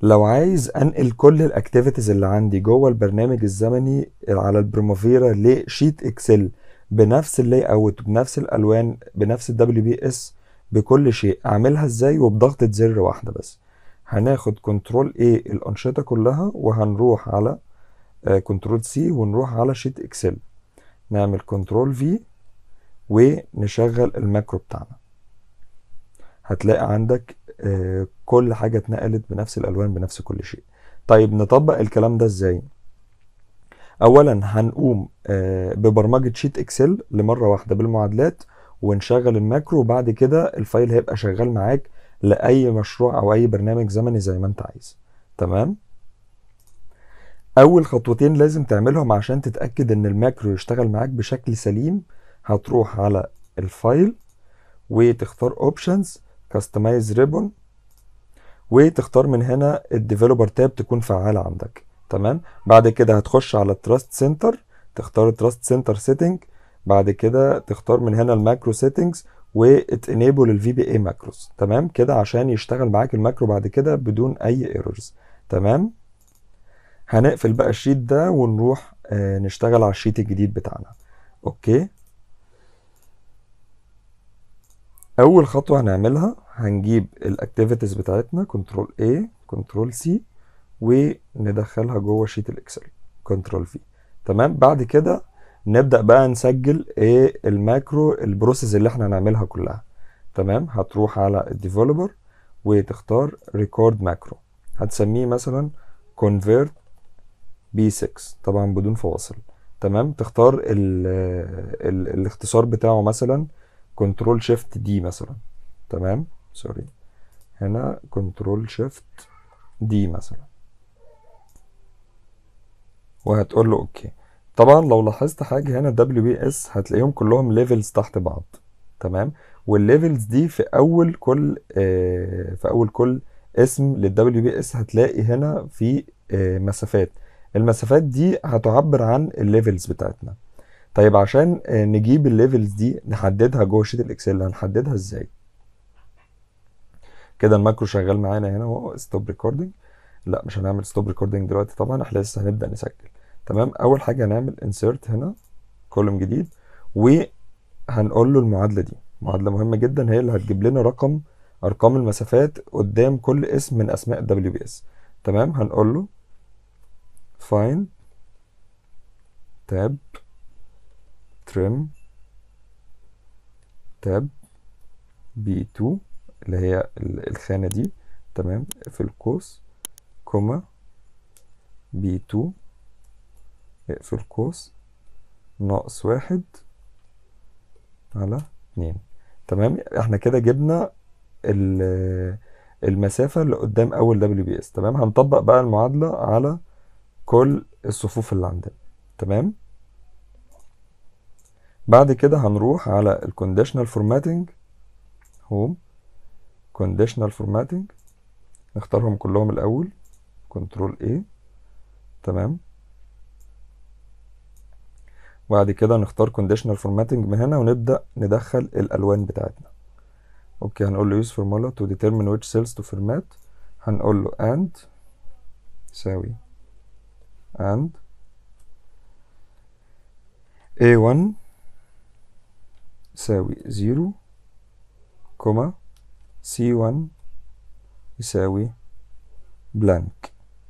لو عايز انقل كل الاكتيفيتيز اللي عندي جوه البرنامج الزمني على البريمافيرا لشيت اكسل بنفس اللاي اوت بنفس الالوان بنفس الدبليو بي اس بكل شيء اعملها ازاي وبضغطة زر واحدة بس هناخد كنترول ايه الانشطة كلها وهنروح على كنترول سي ونروح على شيت اكسل نعمل كنترول في ونشغل الماكرو بتاعنا هتلاقي عندك آه، كل حاجة اتنقلت بنفس الألوان بنفس كل شيء طيب نطبق الكلام ده ازاي أولا هنقوم آه، ببرمجة شيت إكسل لمرة واحدة بالمعادلات ونشغل الماكرو وبعد كده الفايل هيبقى شغال معاك لأي مشروع أو أي برنامج زمني زي ما أنت عايز تمام أول خطوتين لازم تعملهم عشان تتأكد إن الماكرو يشتغل معاك بشكل سليم هتروح على الفايل وتختار اوبشنز كاستمايز ريبون وتختار من هنا الديفلوبر تاب تكون فعالة عندك تمام بعد كده هتخش على التراست سنتر تختار التراست سنتر سيتنج بعد كده تختار من هنا الماكرو سيتنجز وتنيبل الفي بي اي ماكروز تمام كده عشان يشتغل معاك الماكرو بعد كده بدون اي ايرورز تمام هنقفل بقى الشيت ده ونروح آه، نشتغل على الشيت الجديد بتاعنا اوكي اول خطوه هنعملها هنجيب الاكتيفيتيز بتاعتنا كنترول A كنترول C وندخلها جوه شيت الاكسل كنترول V تمام بعد كده نبدا بقى نسجل ايه الماكرو البروسيس اللي احنا هنعملها كلها تمام هتروح على الديفلوبر وتختار ريكورد ماكرو هتسميه مثلا convert B6 طبعا بدون فواصل تمام تختار ال ال الاختصار بتاعه مثلا كنترول شيفت دي مثلا تمام سوري هنا كنترول شيفت دي مثلا وهتقول له اوكي طبعا لو لاحظت حاجه هنا دبليو بي اس هتلاقيهم كلهم ليفلز تحت بعض تمام والليفلز دي في اول كل آه في اول كل اسم للدبليو بي اس هتلاقي هنا في آه مسافات المسافات دي هتعبر عن الليفلز بتاعتنا طيب عشان آه، نجيب الليفلز دي نحددها جوه شيت الاكسل هنحددها ازاي كده الماكرو شغال معانا هنا اهو ستوب ريكوردنج لا مش هنعمل ستوب ريكوردنج دلوقتي طبعا احنا لسه هنبدا نسجل تمام اول حاجه هنعمل انسيرت هنا كولوم جديد وهنقول له المعادله دي معادله مهمه جدا هي اللي هتجيب لنا رقم ارقام المسافات قدام كل اسم من اسماء الدبليو بي اس تمام هنقول له find tab trim tab b2 اللي هي ال- الخانة دي تمام في القوس كوما b2 اقفل قوس ناقص واحد على اتنين تمام احنا كده جبنا ال- المسافة اللي قدام أول دبليو بي اس تمام هنطبق بقى المعادلة على كل الصفوف اللي عندنا تمام بعد كده هنروح على الكونديشنال فورماتنج هوم كونديشنال فورماتنج نختارهم كلهم الأول كنترول A تمام بعد كده نختار conditional formatting من هنا ونبدأ ندخل الألوان بتاعتنا اوكي هنقول له use formula to determine which cells to format هنقول له and يساوي and A1 يساوي 0 كوما C1 يساوي blank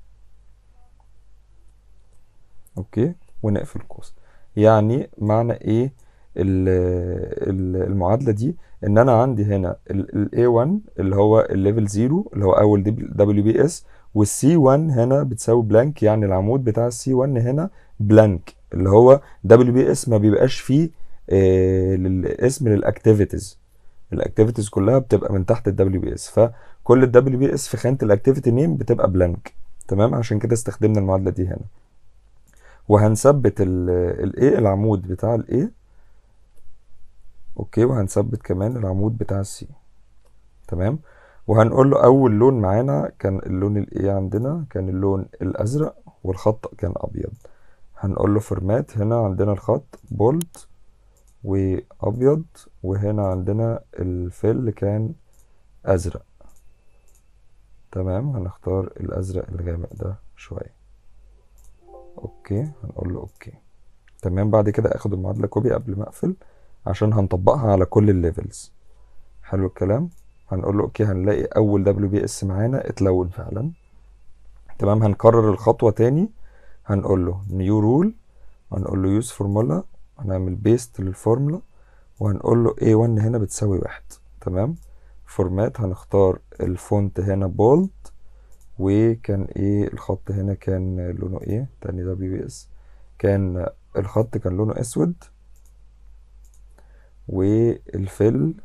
اوكي ونقفل القوس يعني معنى ايه ال- ال- المعادلة دي ان انا عندي هنا ال A1 اللي هو الليفل 0 اللي هو اول دبليو بي اس والسي 1 هنا بتساوي بلانك يعني العمود بتاع السي 1 هنا بلانك اللي هو دبليو بي اس ما بيبقاش فيه آه، لل- اسم للاكتيفيتيز الاكتيفيتيز كلها بتبقى من تحت الدبليو بي اس فكل الدبليو بي اس في خانة الاكتيفيتي نيم بتبقى بلانك تمام عشان كده استخدمنا المعادلة دي هنا وهنثبت الايه العمود بتاع الايه اوكي وهنثبت كمان العمود بتاع السي تمام وهنقول له اول لون معانا كان اللون الايه عندنا كان اللون الازرق والخط كان ابيض هنقول له فورمات هنا عندنا الخط بولد وابيض وهنا عندنا الفيل كان ازرق تمام هنختار الازرق الغامق ده شويه اوكي هنقول له اوكي تمام بعد كده اخد المعادله كوبي قبل ما اقفل عشان هنطبقها على كل الليفلز حلو الكلام هنقول له اوكي هنلاقي اول دبليو بي اس معانا اتلون فعلا تمام هنكرر الخطوه تاني هنقول له نيو رول وهنقول له يوز فورمولا هنعمل بيست للفورمولا وهنقول له A1 هنا بتساوي واحد تمام فورمات هنختار الفونت هنا بولد وكان ايه الخط هنا كان لونه ايه تاني دبليو بي اس كان الخط كان لونه اسود والفل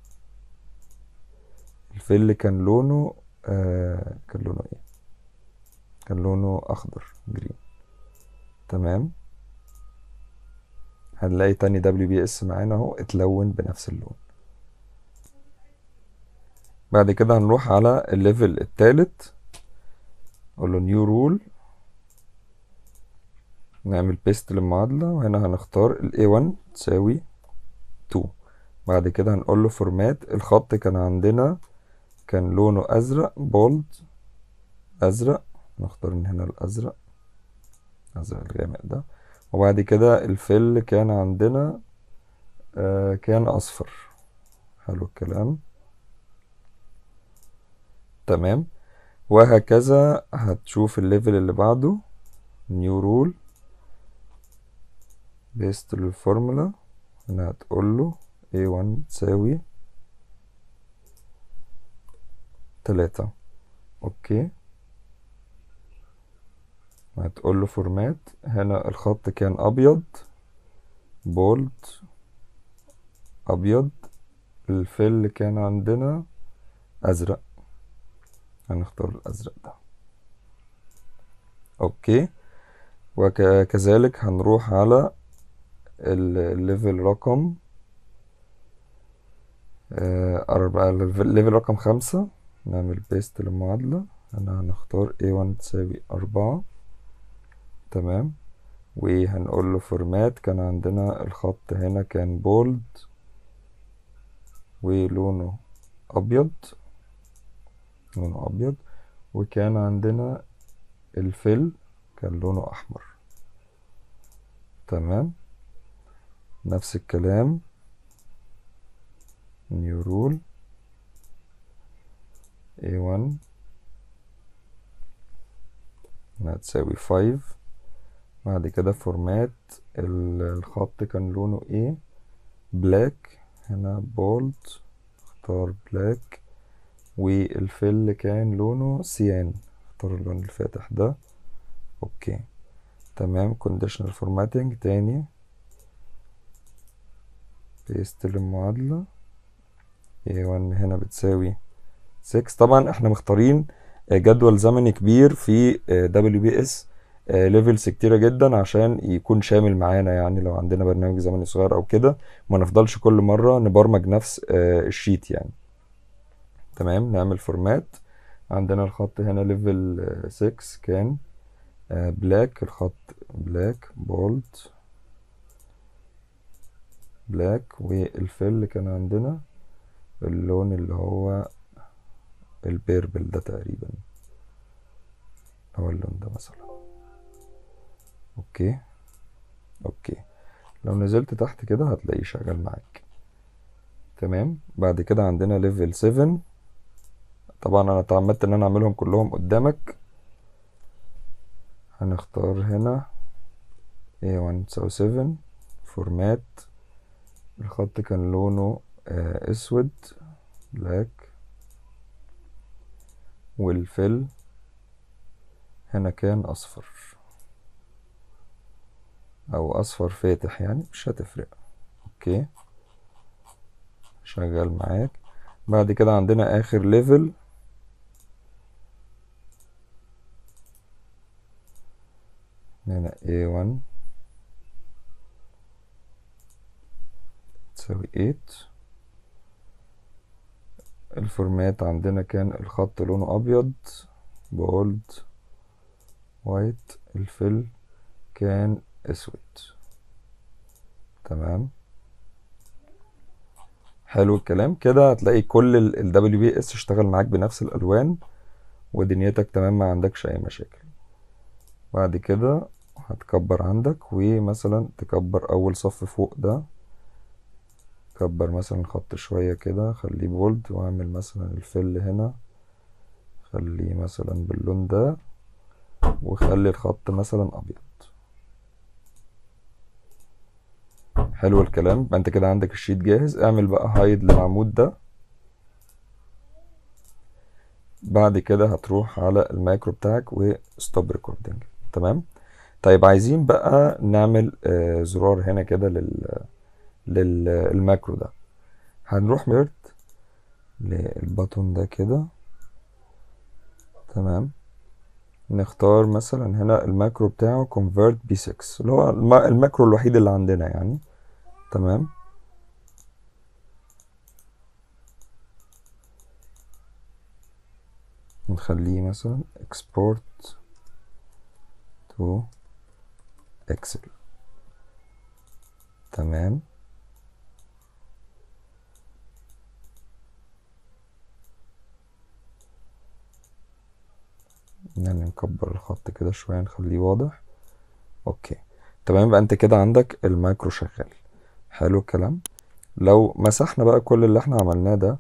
الفل كان لونه آه كان لونه ايه كان لونه اخضر جرين تمام هنلاقي تاني دبليو بي اس معانا اهو اتلون بنفس اللون بعد كده هنروح على الليفل التالت اقول له نيو رول نعمل بيست للمعادلة وهنا هنختار ال A1 تساوي 2 بعد كده هنقول له فورمات الخط كان عندنا كان لونه أزرق بولد أزرق نختار من هنا الأزرق الأزرق الغامق ده وبعد كده الفل كان عندنا آه كان أصفر حلو الكلام تمام وهكذا هتشوف الليفل اللي بعده نيو رول بيست للفورمولا هنا هتقول له A1 تساوي تلاتة اوكي هتقول له فورمات هنا الخط كان ابيض بولد ابيض الفل كان عندنا ازرق هنختار الازرق ده اوكي وكذلك هنروح على الليفل رقم أربعة الليفل رقم خمسة نعمل بيست للمعادلة هنا هنختار A1 تساوي أربعة تمام وهنقول له فورمات كان عندنا الخط هنا كان بولد ولونه أبيض لونه أبيض وكان عندنا الفل كان لونه أحمر تمام نفس الكلام نيو رول A1 هتساوي 5 بعد كده فورمات الخط كان لونه ايه بلاك هنا بولد اختار بلاك والفل كان لونه سيان اختار اللون الفاتح ده اوكي تمام conditional formatting تاني بيست للمعادلة A1 هنا بتساوي 6 طبعا احنا مختارين جدول زمني كبير في دبليو بي اس ليفلز كتيرة جدا عشان يكون شامل معانا يعني لو عندنا برنامج زمني صغير او كده ما نفضلش كل مرة نبرمج نفس الشيت يعني تمام نعمل فورمات عندنا الخط هنا ليفل 6 كان بلاك الخط بلاك بولد بلاك والفل كان عندنا اللون اللي هو البيربل ده تقريبا هو اللون ده مثلا اوكي اوكي لو نزلت تحت كده هتلاقيه شغال معاك تمام بعد كده عندنا ليفل 7 طبعا انا تعمدت ان انا اعملهم كلهم قدامك هنختار هنا A1 تساوي 7 فورمات الخط كان لونه آه اسود بلاك والفل هنا كان اصفر او اصفر فاتح يعني مش هتفرق اوكي شغال معاك بعد كده عندنا اخر ليفل هنا A1 تساوي 8 الفورمات عندنا كان الخط لونه ابيض بولد وايت الفل كان اسود تمام حلو الكلام كده هتلاقي كل ال WBS اشتغل معاك بنفس الالوان ودنيتك تمام ما عندكش اي مشاكل بعد كده هتكبر عندك ومثلا تكبر اول صف فوق ده كبر مثلا خط شوية كده خليه بولد واعمل مثلا الفل هنا خليه مثلا باللون ده وخلي الخط مثلا ابيض حلو الكلام يبقى انت كده عندك الشيت جاهز اعمل بقى هايد للعمود ده بعد كده هتروح على المايكرو بتاعك وستوب ريكوردنج تمام طيب عايزين بقى نعمل آه زرار هنا كده لل للماكرو ده هنروح ميرت للبطن ده كده تمام نختار مثلا هنا الماكرو بتاعه convert b6 اللي هو الماكرو الوحيد اللي عندنا يعني تمام نخليه مثلا export to excel تمام يعني نكبر الخط كده شوية نخليه واضح اوكي تمام يبقى انت كده عندك المايكرو شغال حلو الكلام لو مسحنا بقى كل اللي احنا عملناه ده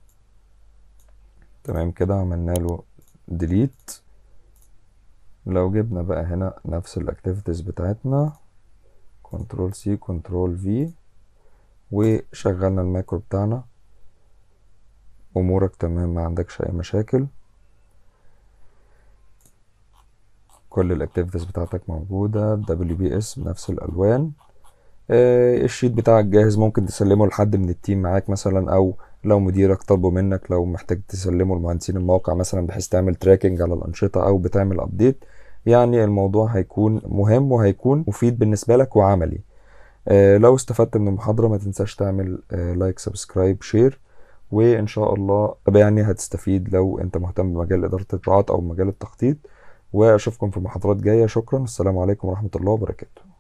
تمام كده عملنا له ديليت لو جبنا بقى هنا نفس الاكتيفيتيز بتاعتنا كنترول سي كنترول في وشغلنا المايكرو بتاعنا امورك تمام ما عندكش اي مشاكل كل الاكتيفيتيز بتاعتك موجودة دبليو بي اس بنفس الالوان آه الشيت بتاعك جاهز ممكن تسلمه لحد من التيم معاك مثلا او لو مديرك طلبه منك لو محتاج تسلمه لمهندسين الموقع مثلا بحيث تعمل تراكنج على الانشطة او بتعمل ابديت يعني الموضوع هيكون مهم وهيكون مفيد بالنسبة لك وعملي آه لو استفدت من المحاضرة ما تنساش تعمل آه لايك سبسكرايب شير وان شاء الله يعني هتستفيد لو انت مهتم بمجال ادارة القطاعات او مجال التخطيط واشوفكم في محاضرات جايه شكرا السلام عليكم ورحمه الله وبركاته